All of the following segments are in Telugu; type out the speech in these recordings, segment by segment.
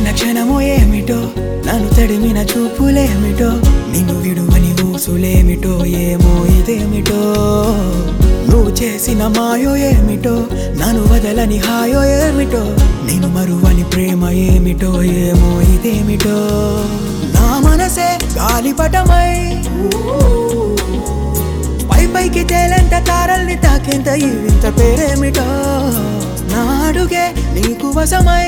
క్షణము ఏమిటో నన్ను తడిమిన చూపులేమిటో నిన్ను విడువని ఊసులేమిటో ఏమో ఇదేమిటో నువ్వు చేసిన మాయో ఏమిటో నన్ను వదలని హాయో ఏమిటో నేను మరువని ప్రేమ ఏమిటో ఏమో ఇదేమిటో నా మనసే గాలిపటమై పై పైకి తేలంత తారల్ని తాకేంత ఈ వింత పేరేమిటో నా అడుగే నీకు వశమై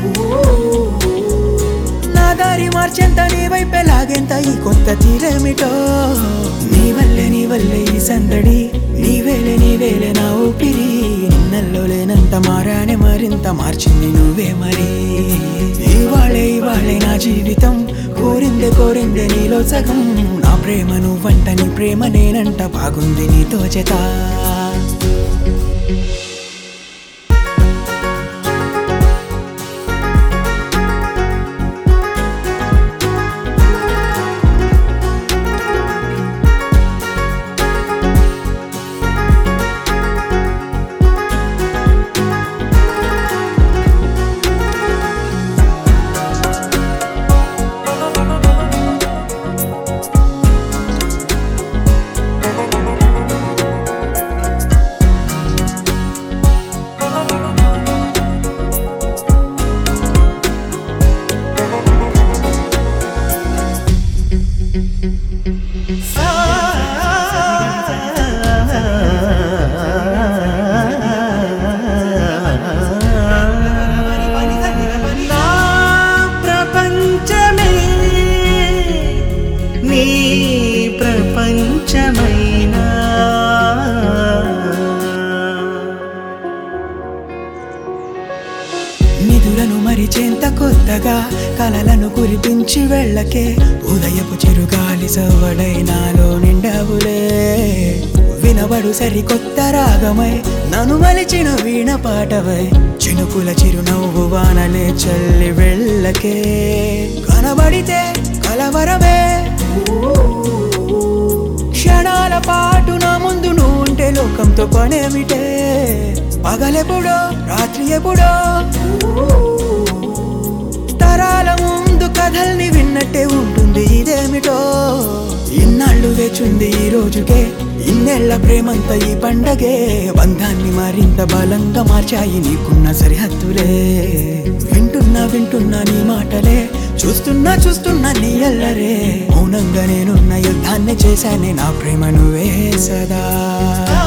నా దారి మార్చెంత నీ వైపే లాగేంత ఈ కొత్త తీరేమిటో నీ వల్లే నీ వల్లే ఈ సందడి నీ వేలే నీ వేలే నా ఊపిరి నిన్నల్లో లేనంత మారానే మరింత మార్చింది నువ్వే మరి ఇవాళే ఇవాళే నా జీవితం కోరిందే కోరిందే నీలో సగం నా ప్రేమ నువ్వంట నీ ప్రేమ నేనంట బాగుంది నీతో జత నా ప్రపంచమే నీ ప్రపంచమైనా నిధులను మరిచేంత కొత్తగా కలలను కురిపించి వెళ్ళకే ఉదయపు చిరుగాలి సవ్వడై నాలో నిండావులే వినబడు సరికొత్త రాగమై నన్ను మలిచిన వీణ పాటవై చినుకుల చిరునవ్వు వానలే చల్లి వెళ్ళకే కనబడితే కలవరమే క్షణాల పాటు నా ముందు నువ్వు ఉంటే లోకంతో పనేమిటే పగలెప్పుడో రాత్రి ఎప్పుడో తరాల ముందు కథల్ని విన్నట్టే ఉంటుంది ఇదేమిటో ఇన్నాళ్ళు వేచుంది ఈ రోజుకే ఇన్నేళ్ల ప్రేమంతా ఈ పండగే బంధాన్ని మరింత బలంగా మార్చాయి నీకున్న సరిహద్దులే వింటున్నా వింటున్నా నీ మాటలే చూస్తున్నా చూస్తున్నా నీ అల్లరే మౌనంగా నేనున్న యుద్ధాన్ని చేశానే నా ప్రేమ నువ్వే సదా